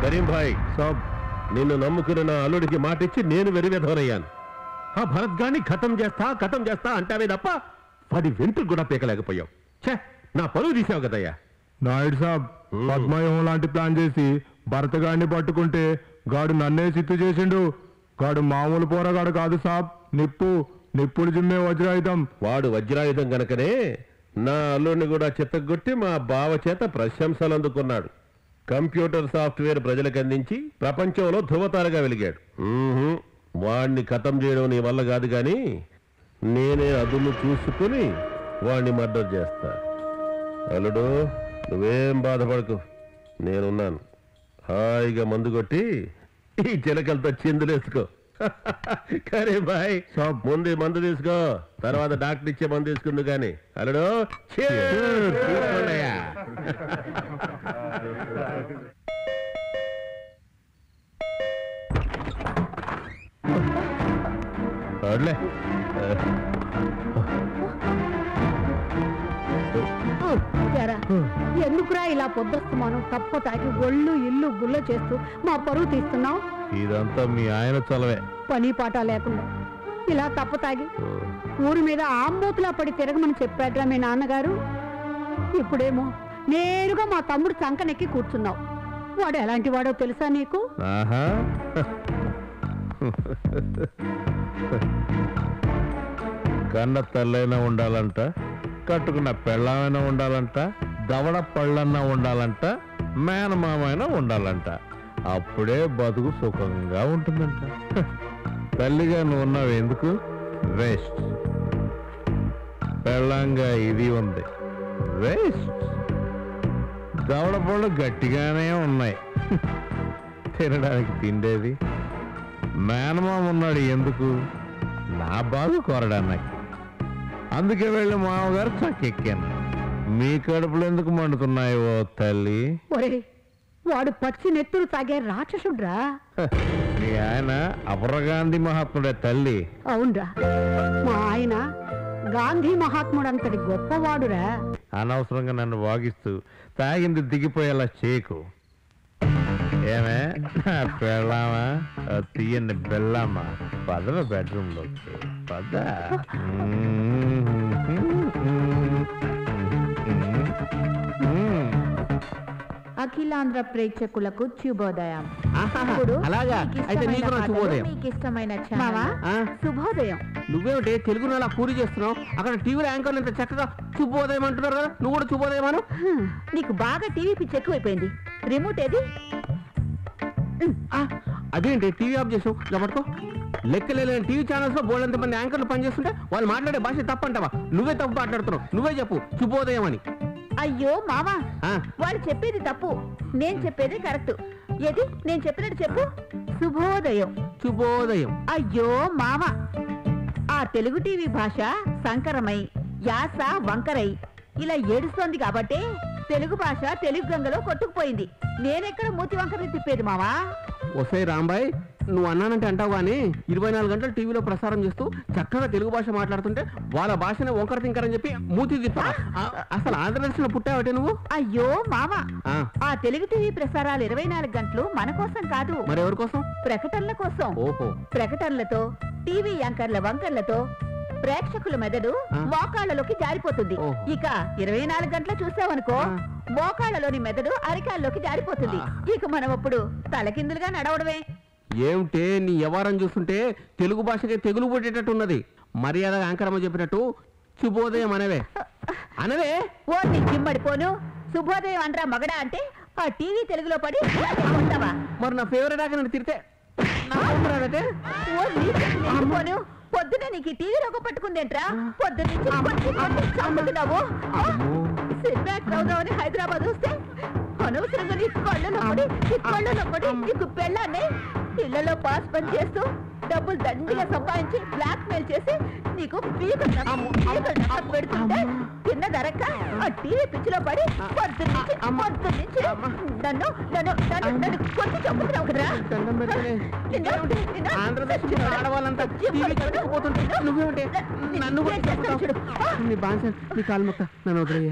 కరీం భాయ్ సాబ్ నిన్ను నమ్ముకున్న నా అల్లుడికి మాటిచ్చి నేను వెరివెధవరయ్యాను ఆ భరత్ గాని ఖతం చేస్తా ఖతం చేస్తా అంటావే తప్ప వాడి వెంట్రుకు కూడా పీకలేకపోయావు ఛే నా పరువు తీసావు కదయ్యా నాయుడు సాబ్ మ్మ్. పద్మవ్యూహం లాంటి ప్లాన్ చేసి భరత గాడిని పట్టుకుంటే గాడు నన్నే సిత్తు చేసిండు గాడు మామూలు పోరగాడు కాదు సాబ్ నిప్పు నిప్పులు జిమ్మే వజ్రాయుధం వాడు వజ్రాయుధం గనకనే నా అల్లుడిని కూడా చిత్తగొట్టి మా బావ చేత ప్రశంసలు అందుకున్నాడు కంప్యూటర్ సాఫ్ట్వేర్ ప్రజలకు అందించి ప్రపంచంలో ధృవతారగా వెలిగాడు మ్మ్హ్మ్. వాణ్ణి ఖతం చేయడం నీ వల్ల కాదు కానీ నేనే అదును చూసుకుని వాణ్ణి మర్డర్ చేస్తా అల్లుడు నువ్వేం బాధపడకు నేనున్నాను హాయిగా మందు కొట్టి ఈ చిలకలతో చిందులేసుకో కరే బాయ్ సాబ్. ముందు ఈ మందు తీసుకో తర్వాత డాక్టర్ ఇచ్చే మందు తీసుకుందు కానీ అల్లుడు cheers. తీసుకోండయ్యా. వదిలే. ఎరా ఎందుకురా ఇలా పొద్దొస్తున్నాను తప్ప తాగి ఒళ్ళు ఇల్లు గుల్ల చేస్తూ మా పరువు తీస్తున్నావు ఇదంతా మీ ఆయన చలవే పని పాట లేకుండా ఇలా తప్ప తాగి ఊరి మీద ఆంబూతులా పడి తిరగమని చెప్పాడ్రా మీ నాన్నగారు ఇప్పుడేమో నేరుగా మా తమ్ముడు సంకనెక్కి కూర్చున్నావు వాడు ఎలాంటి వాడో తెలుసా నీకు ఆహా కన్న తల్లైనా ఉండాలంట కట్టుకున్న పెళ్ళమైనా ఉండాలంట దవడ పళ్ళన్నా ఉండాలంట మేనమామైనా ఉండాలంట అప్పుడే బతుకు సుఖంగా ఉంటుందంట తల్లిగా నువ్వు ఉన్నావు ఎందుకు వేస్ట్ పెళ్ళంగా ఇది ఉంది వేస్ట్ దవడ పళ్ళు గట్టిగానే ఉన్నాయి తినడానికి తిండేది మేనమామ ఉన్నాడు ఎందుకు నా బాగు కోరడానికి అందుకే వెళ్ళి మామగారు చక్కెక్కాను మీ కడుపులు ఎందుకు మండుతున్నాయో తల్లి ఒరే వాడు పచ్చి నెత్తురు తాగే రాక్షసుడ్రా హ, మీ ఆయన అపరగాంధీ మహాత్ముడే తల్లి అవునరా మా ఆయన గాంధీ మహాత్ముడంతటి గొప్పవాడురా అనవసరంగా నన్ను వాగిస్తూ తాగింది దిగిపోయేలా చేయకు ఏమే నా పెళ్ళామా ఆ తీయండి బెల్లమ్మా పదవ బెడ్రూమ్లోకి పద అఖిలాంధ్ర ప్రేక్షకులకు శుభోదయం ఆహాహా, ఇప్పుడు అలాగా మీకు అయితే ఇష్టమైన నీకు నా పాటలు, శుభోదయం మీకు ఇష్టమైన మావా ఛానల్. ఆ? శుభోదయం నువ్వేమిటి తెలుగులో అలా పూరి చేస్తున్నావు అక్కడ టీవీలో యాంకర్లు ఇంత చక్కగా శుభోదయం అంటున్నారు కదా నువ్వు కూడా శుభోదయం అను హ్మ్. నీకు బాగా టీవీ పిచ్చి ఎక్కువైపోయింది రిమోట్ ఏది ఆ, అదేంటి టీవీ ఆఫ్ చేసావు ఇలా పట్టుకో లెక్కలేని టీవీ ఛానల్స్ లో బోల్డంత మంది యాంకర్లు పనిచేస్తుంటే వాళ్ళు మాట్లాడే భాష తప్పంటావా నువ్వే తప్పు మాట్లాడుతున్నావు నువ్వే చెప్పు శుభోదయం అని అయ్యో మావా ఆ, వాళ్ళు చెప్పేది తప్పు నేను చెప్పేది కరెక్ట్ ఏది నేను చెప్పినట్టు చెప్పు శుభోదయం శుభోదయం అయ్యో మామ ఆ తెలుగు టీవీ భాష సంకరమై యాస వంకరై ఇలా ఏడుస్తోంది కాబట్టే తెలుగు భాష తెలుగు గంగలో కొట్టుకుపోయింది నేనెక్కడ మూతి వంకరని తిప్పేది మావా వస్తాయి రాంబాయ్ నువ్వు అన్నానంటే అంటావు కానీ ఇరవై నాలుగు గంటలు టీవీలో ప్రసారం చేస్తూ చక్కగా తెలుగు భాష మాట్లాడుతుంటే వాళ్ళ భాషని వంకర తింకరని చెప్పి మూతి తిప్పా అసలు ఆంధ్రప్రదేశ్లో పుట్టావటే నువ్వు అయ్యో మామ ఆ, ఆ తెలుగు టీవీ ప్రసారాలు ఇరవై నాలుగు గంటలు మన కోసం కాదు మరెవరి కోసం ప్రకటనల కోసం ఓహో ప్రకటనలతో టీవీ యాంకర్ల వంకర్లతో ప్రేక్షకుల మెదడు ఆ. మోకాళ్ళలోకి జారిపోతుంది ఓహో. ఇక ఇరవై నాలుగు గంటలు చూసావనుకో ఆ. మోకాళ్ళలోని మెదడు అరికాల్లోకి జారిపోతుంది ఆ. ఇక మనం అప్పుడు తలకిందులుగా నడవడమే ఏమిటే నీ వ్యవహారం చూస్తుంటే తెలుగు భాషకి తెగులు పుట్టేటట్టు ఉన్నది మర్యాద యాంకరమ్మ చెప్పినట్టు శుభోదయం అనవే అనవే ఓ నీ జిమ్మడిపోను శుభోదయం అంట్రా మగడా అంటే ఆ టీవీ తెలుగులో పడి ఉంటావా మరి నా ఫేవరెట్ ఆక నన్ను తిరితే నా కోపం రాదటే? ఓ నీ పోను పొద్దున నీకు ఈ టీవీ రోగ పట్టుకుందేంట్రా పొద్దున నుంచి కొట్టి కొట్టి చంపుతున్నావు సినిమాకి రౌదామని హైదరాబాద్ వస్తే అనవసరంగా నీ కళ్ళు నొప్పడి నీ కళ్ళు నొప్పడి నీకు పెళ్ళాన్ని ఇళ్లలో పాస్ పని చేస్తూ డబ్బులు దండిగా సంపాదించి బ్లాక్ మెయిల్ చేసి నీకు పీక పెడుతుంటే తిన్న ధరక్క ఆ టీవీ పిచ్చిలో పడి పొద్దున్న నుంచి పొద్దున్న నుంచి నన్ను నన్ను నన్ను నన్ను కొట్టి చంపుతున్నావు కదరా దండం పెట్టలే. నిన్ను- నిన్ను- ఆంధ్రప్రదేశ్ లో ఆడవాళ్ళంతా టీవీ కట్టుకుపోతుంటే నువ్వేమిటి నన్ను కూడా ఏం చేస్తావు చూడు. ఆ! నీ బాన్స నీ కాలు మొక్క నన్ను వదిలేయే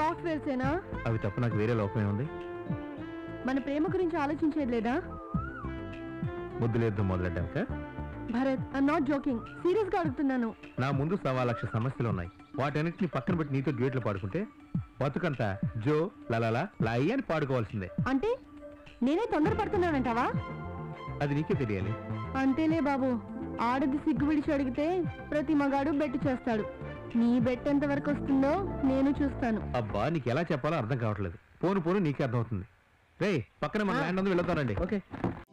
సాఫ్ట్వేర్సేనా అవి తప్ప నాకు వేరే లోపమే ఉంది మన ప్రేమ గురించి ఆలోచించేది లేదా ముద్దు లేదు మొదలెడ్డాక Bharat I'm not joking serious గా అడుగుతున్నాను నా ముందు సవా లక్ష సమస్యలు ఉన్నాయి వాటన్నిటిని పక్కన పెట్టి నీతో డ్యూట్లు పాడుకుంటే బతుకంతా జో లలలా లాయి అని పాడుకోవాల్సిందే అంటే నేనే తొందరపడుతున్నానంటావా అది నీకే తెలియాలి అంతేలే బాబు ఆడది సిగ్గు విడిచి అడిగితే ప్రతి మగాడు బెట్టు చేస్తాడు నీ బెట్ ఎంత వరకు వస్తుందో నేను చూస్తాను అబ్బా నీకు ఎలా చెప్పాలో అర్థం కావట్లేదు పోను పోను నీకే అర్థమవుతుంది రే పక్కన మన ల్యాండ్ ఉంది వెళ్తానండి ఓకే